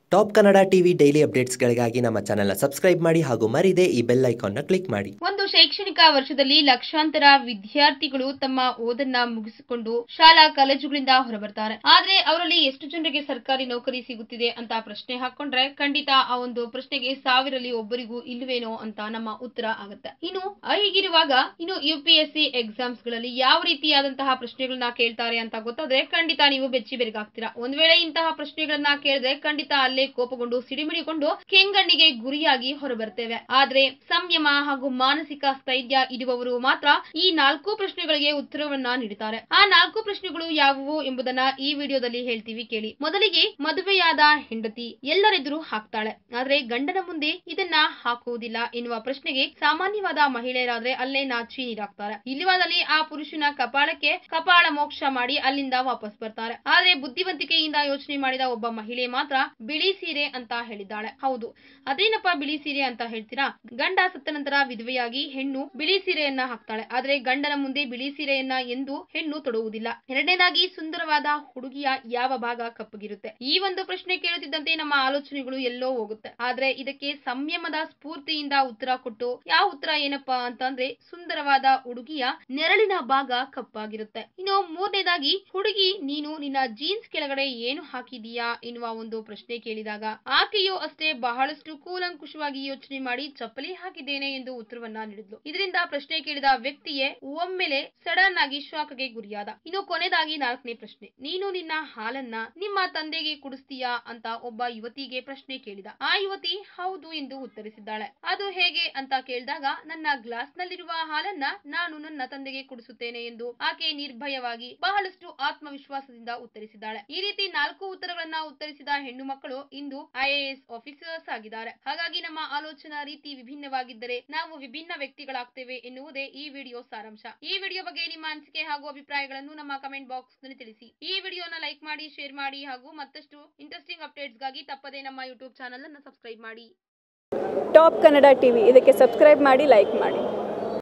top Kannada TV daily ಅಪ್ಡೇಟ್ಸ್ಗಳಿಗಾಗಿ ನಮ್ಮ ಚಾನೆಲ್ನ ಸಬ್ಸ್ಕ್ರೈಬ್ ಮಾಡಿ ಹಾಗೂ ಮರಿದೇ ಈ ಬೆಲ್ ಐಕಾನ್ನ ಕ್ಲಿಕ್ ಮಾಡಿ ಒಂದು ಶೈಕ್ಷಣಿಕ ವರ್ಷದಲ್ಲಿ ಲಕ್ಷಾಂತರ ವಿದ್ಯಾರ್ಥಿಗಳು ತಮ್ಮ ಓದನ್ನ ಮುಗಿಸಿಕೊಂಡು ಶಾಲಾ ಕಾಲೇಜುಗಳಿಂದ ಹೊರಬರ್ತಾರೆ ಆದ್ರೆ ಅವರಲ್ಲಿ ಎಷ್ಟು ಜನರಿಗೆ ಸರ್ಕಾರಿ ನೌಕರಿ ಸಿಗುತ್ತಿದೆ ಅಂತ ಪ್ರಶ್ನೆ ಹಾಕೊಂಡ್ರೆ ಖಂಡಿತ ಆ ಒಂದು ಪ್ರಶ್ನೆಗೆ ಸಾವಿರಲ್ಲಿ ಒಬ್ಬರಿಗೂ ಇಲ್ವೇನೋ ಅಂತ ನಮ್ಮ ಉತ್ತರ ಆಗುತ್ತೆ ಇನ್ನು ಹೀಗಿರುವಾಗ ಇನ್ನು U P S C exams ಗಳಲ್ಲಿ ಯಾವ ರೀತಿಯಾದಂತಹ ಪ್ರಶ್ನೆಗಳನ್ನ ಕೇಳ್ತಾರೆ ಅಂತ ಗೊತ್ತಾದ್ರೆ ಖಂಡಿತ ನೀವು ಬೆಚ್ಚಿ ಬೆರಗಾಗ್ತೀರಾ ಒಂದ್ ವೇಳೆ ಇಂತಹ ಪ್ರಶ್ನೆಗಳನ್ನ ಕೇಳಿದ್ರೆ ಖಂಡಿತ ಅಲ್ಲೇ ಕೋಪಗೊಂಡು ಸಿಡಿಮಿಡಿಕೊಂಡು ಕೆಂಗಣ್ಣಿಗೆ ಗುರಿಯಾಗಿ ಹೊರಬರ್ತೇವೆ ಆದ್ರೆ ಸಂಯಮ ಹಾಗೂ ಮಾನಸಿಕ ಸ್ಥೈರ್ಯ ಇರುವವರು ಮಾತ್ರ ಈ ನಾಲ್ಕು ಪ್ರಶ್ನೆಗಳಿಗೆ ಉತ್ತರವನ್ನ ನೀಡುತ್ತಾರೆ ಆ ನಾಲ್ಕು ಪ್ರಶ್ನೆಗಳು ಯಾವುವು ಎಂಬುದನ್ನ ಈ ವಿಡಿಯೋದಲ್ಲಿ ಹೇಳ್ತೀವಿ ಕೇಳಿ ಮೊದಲಿಗೆ ಮದುವೆಯಾದ ಹೆಂಡತಿ ಎಲ್ಲರೆದುರು ಹಾಕ್ತಾಳೆ ಆದ್ರೆ ಗಂಡನ ಮುಂದೆ ಇದನ್ನ ಹಾಕುವುದಿಲ್ಲ ಎನ್ನುವ ಪ್ರಶ್ನೆಗೆ ಸಾಮಾನ್ಯವಾದ ಮಹಿಳೆಯರಾದ್ರೆ ಅಲ್ಲೇ ನಾಚಿ ನೀರಾಗ್ತಾರೆ ಇಲ್ಲಿವಾದಲ್ಲಿ ಆ ಪುರುಷನ ಕಪಾಳಕ್ಕೆ ಕಪಾಳ ಮೋಕ್ಷ ಮಾಡಿ ಅಲ್ಲಿಂದ ವಾಪಸ್ ಬರ್ತಾರೆ ಆದ್ರೆ ಬುದ್ಧಿವಂತಿಕೆಯಿಂದ ಯೋಚನೆ ಮಾಡಿದ ಒಬ್ಬ ಮಹಿಳೆ ಮಾತ್ರ ಬಿಳಿ ಸೀರೆ ಅಂತ ಹೇಳಿದ್ದಾಳೆ ಹೌದು ಅದೇನಪ್ಪ ಬಿಳಿ ಸೀರೆ ಅಂತ ಹೇಳ್ತೀರಾ ಗಂಡ ಸತ್ತ ನಂತರ ವಿಧವೆಯಾಗಿ ಹೆಣ್ಣು ಬಿಳಿ ಸೀರೆಯನ್ನ ಹಾಕ್ತಾಳೆ ಆದ್ರೆ ಗಂಡನ ಮುಂದೆ ಬಿಳಿ ಸೀರೆಯನ್ನ ಎಂದು ಹೆಣ್ಣು ತೊಡುವುದಿಲ್ಲ ಎರಡನೇದಾಗಿ ಸುಂದರವಾದ ಹುಡುಗಿಯ ಯಾವ ಭಾಗ ಕಪ್ಪಗಿರುತ್ತೆ ಈ ಒಂದು ಪ್ರಶ್ನೆ ಕೇಳುತ್ತಿದ್ದಂತೆ ನಮ್ಮ ಆಲೋಚನೆಗಳು ಎಲ್ಲೋ ಹೋಗುತ್ತೆ ಆದ್ರೆ ಇದಕ್ಕೆ ಸಂಯಮದ ಸ್ಫೂರ್ತಿಯಿಂದ ಉತ್ತರ ಕೊಟ್ಟು ಯಾವ ಉತ್ತರ ಏನಪ್ಪಾ ಅಂತಂದ್ರೆ ಸುಂದರವಾದ ಹುಡುಗಿಯ ನೆರಳಿನ ಭಾಗ ಕಪ್ಪಾಗಿರುತ್ತೆ ಇನ್ನು ಮೂರನೇದಾಗಿ ಹುಡುಗಿ ನೀನು ನಿನ್ನ ಜೀನ್ಸ್ ಕೆಳಗಡೆ ಏನು ಹಾಕಿದೀಯಾ ಎನ್ನುವ ಒಂದು ಪ್ರಶ್ನೆ ಕೇಳಿದಾಗ ಆಕೆಯು ಅಷ್ಟೇ ಬಹಳಷ್ಟು ಕೂಲಂಕುಷವಾಗಿ ಯೋಚನೆ ಮಾಡಿ ಚಪ್ಪಲಿ ಹಾಕಿದ್ದೇನೆ ಎಂದು ಉತ್ತರವನ್ನ ನೀಡಿದ್ಲು ಇದರಿಂದ ಪ್ರಶ್ನೆ ಕೇಳಿದ ವ್ಯಕ್ತಿಯೇ ಒಮ್ಮೆಲೆ ಸಡನ್ ಆಗಿ ಶಾಕ್ಗೆ ಗುರಿಯಾದ ಇನ್ನು ಕೊನೆದಾಗಿ ನಾಲ್ಕನೇ ಪ್ರಶ್ನೆ ನೀನು ನಿನ್ನ ಹಾಲನ್ನ ನಿಮ್ಮ ತಂದೆಗೆ ಕುಡಿಸ್ತೀಯಾ ಅಂತ ಒಬ್ಬ ಯುವತಿಗೆ ಪ್ರಶ್ನೆ ಕೇಳಿದ ಆ ಯುವತಿ ಹೌದು ಎಂದು ಉತ್ತರಿಸಿದ್ದಾಳೆ ಅದು ಹೇಗೆ ಅಂತ ಕೇಳಿದಾಗ ನನ್ನ ಗ್ಲಾಸ್ ನಲ್ಲಿರುವ ಹಾಲನ್ನ ನಾನು ನನ್ನ ತಂದೆಗೆ ಕುಡಿಸುತ್ತೇನೆ ಎಂದು ಆಕೆ ನಿರ್ಭಯವಾಗಿ ಬಹಳಷ್ಟು ಆತ್ಮವಿಶ್ವಾಸದಿಂದ ಉತ್ತರಿಸಿದ್ದಾಳೆ ಈ ರೀತಿ ನಾಲ್ಕು ಉತ್ತರಗಳನ್ನ ಉತ್ತರಿಸಿದ ಹೆಣ್ಣು ಮಕ್ಕಳು ಇಂದು ಐಎಎಸ್ ಆಫೀಸರ್ಸ್ ಆಗಿದ್ದಾರೆ ಹಾಗಾಗಿ ನಮ್ಮ ಆಲೋಚನಾ ರೀತಿ ವಿಭಿನ್ನವಾಗಿದ್ದರೆ ನಾವು ವಿಭಿನ್ನ ವ್ಯಕ್ತಿಗಳಾಗ್ತೇವೆ ಎನ್ನುವುದೇ ಈ ವಿಡಿಯೋ ಸಾರಾಂಶ ಈ ವಿಡಿಯೋ ಬಗ್ಗೆ ನಿಮ್ಮ ಅನಿಸಿಕೆ ಹಾಗೂ ಅಭಿಪ್ರಾಯಗಳನ್ನು ನಮ್ಮ ಕಮೆಂಟ್ ಬಾಕ್ಸ್ ನಲ್ಲಿ ತಿಳಿಸಿ ಈ ವಿಡಿಯೋನ ಲೈಕ್ ಮಾಡಿ ಶೇರ್ ಮಾಡಿ ಹಾಗೂ ಮತ್ತಷ್ಟು ಇಂಟ್ರೆಸ್ಟಿಂಗ್ ಅಪ್ಡೇಟ್ಸ್ ಗಾಗಿ ತಪ್ಪದೇ ನಮ್ಮ ಯೂಟ್ಯೂಬ್ ಚಾನಲ್ ಅನ್ನು ಸಬ್ಸ್ಕ್ರೈಬ್ ಮಾಡಿ ಟಾಪ್ ಕನ್ನಡ ಟಿ ವಿ ಇದಕ್ಕೆ ಸಬ್ಸ್ಕ್ರೈಬ್ ಮಾಡಿ ಲೈಕ್ ಮಾಡಿ